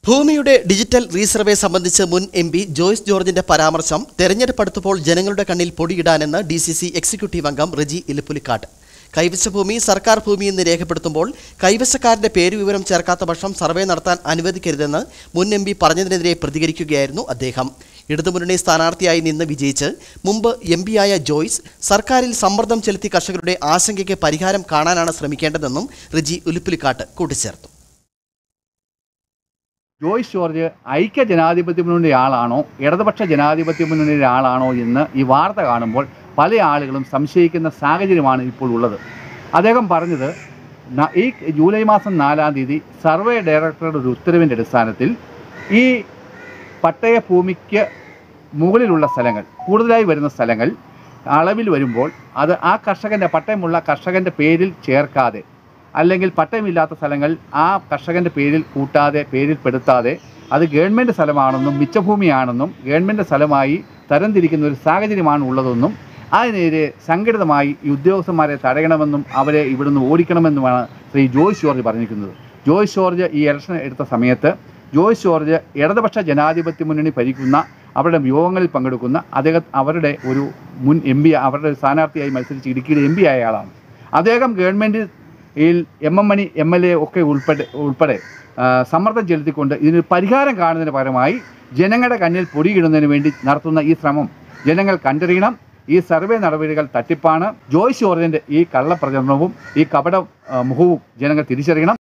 ഭൂമിയുടെ digital resurvey സംബന്ധിച്ച് മുൻ എം പി ജോയ്സ് ജോർജിന്റെ പരാമർശം തെരഞ്ഞെടുപ്പ് അടുത്തപ്പോൾ ജനങ്ങളുടെ കണ്ണിൽ പൊടിയിടാനെന്ന് ഡി സി സി എക്സിക്യൂട്ടീവ് അംഗം റെജി ഇലിപ്പുലിക്കാട്ട് കൈവശ ഭൂമി സർക്കാർ ഭൂമി എന്ന് രേഖപ്പെടുത്തുമ്പോൾ കൈവശക്കാരന്റെ പേര് വിവരം ചേർക്കാത്ത പക്ഷം സർവേ നടത്താൻ അനുവദിക്കരുതെന്ന് മുൻ എം പി പറഞ്ഞതിനെതിരെ പ്രതികരിക്കുകയായിരുന്നു അദ്ദേഹം ഇടതുമുന്നണി സ്ഥാനാർത്ഥിയായി നിന്ന് വിജയിച്ച് മുമ്പ് എം പിയായ ജോയ്സ് സർക്കാരിൽ സമ്മർദ്ദം ചെലുത്തി കർഷകരുടെ ആശങ്കയ്ക്ക് പരിഹാരം കാണാനാണ് ശ്രമിക്കേണ്ടതെന്നും റെജി ഉലിപ്പുലിക്കാട്ട് കൂട്ടിച്ചേർത്തു ജോയ്സ് ജോർജ് ഐക്യ ജനാധിപത്യ മുന്നണിയുടെ ആളാണോ ഇടതുപക്ഷ ജനാധിപത്യ മുന്നണിയുടെ ആളാണോ എന്ന് ഈ വാർത്ത കാണുമ്പോൾ പല ആളുകളും സംശയിക്കുന്ന സാഹചര്യമാണ് ഇപ്പോൾ ഉള്ളത് അദ്ദേഹം പറഞ്ഞത് ന- ഈ ജൂലൈ മാസം നാലാം തീയതി സർവേ ഡയറക്ടറുടെ ഒരു ഉത്തരവിൻ്റെ അടിസ്ഥാനത്തിൽ ഈ പട്ടയ ഭൂമിക്ക് മുകളിലുള്ള സ്ഥലങ്ങൾ കൂടുതലായി വരുന്ന സ്ഥലങ്ങൾ അളവിൽ വരുമ്പോൾ അത് ആ കർഷകൻ്റെ പട്ടയമുള്ള കർഷകൻ്റെ പേരിൽ ചേർക്കാതെ അല്ലെങ്കിൽ പട്ടയമില്ലാത്ത സ്ഥലങ്ങൾ ആ കർഷകൻ്റെ പേരിൽ കൂട്ടാതെ പേരിൽ പെടുത്താതെ അത് ഗവൺമെൻറ് സ്ഥലമാണെന്നും മിച്ചഭൂമിയാണെന്നും ഗവൺമെൻറ് സ്ഥലമായി തരംതിരിക്കുന്ന ഒരു സാഹചര്യമാണ് ഉള്ളതെന്നും അതിനെതിരെ സംഘടിതമായി ഈ ഉദ്യോഗസ്ഥന്മാരെ തടയണമെന്നും അവരെ ഇവിടുന്ന് ഓടിക്കണമെന്നുമാണ് ശ്രീ ജോയ്സ് ജോർജ് പറഞ്ഞിരിക്കുന്നത് ജോയ്സ് ജോർജ് ഈ ഇലക്ഷൻ എടുത്ത സമയത്ത് ജോയ്സ് ജോർജ് ഇടതുപക്ഷ ജനാധിപത്യ മുന്നണി ഭരിക്കുന്ന അവരുടെ യോഗങ്ങളിൽ പങ്കെടുക്കുന്ന അദ്ദേഹം അവരുടെ ഒരു മുൻ എം പി അവരുടെ ഒരു സ്ഥാനാർത്ഥിയായി മത്സരിച്ച് ഇടുക്കിയുടെ എം പി ആയ ആളാണ് അദ്ദേഹം ഗവൺമെൻറ് ഈ M M Mani M L A ഒക്കെ ഉൾപ്പെടെ ഉൾപ്പെടെ ആ, സമ്മർദ്ദം ചെലുത്തിക്കൊണ്ട് ഇതിന് പരിഹാരം കാണുന്നതിന് പകരമായി ജനങ്ങളുടെ കണ്ണിൽ പൊടിയിടുന്നതിന് വേണ്ടി നടത്തുന്ന ഈ ശ്രമം ജനങ്ങൾ കണ്ടറിയണം ഈ സർവേ നടപടികൾ തട്ടിപ്പാണ് ജോയ്സ് ജോർജിൻ്റെ ഈ കള്ളപ്രചരണവും ഈ കപട ആ, മുഖവും ജനങ്ങൾ തിരിച്ചറിയണം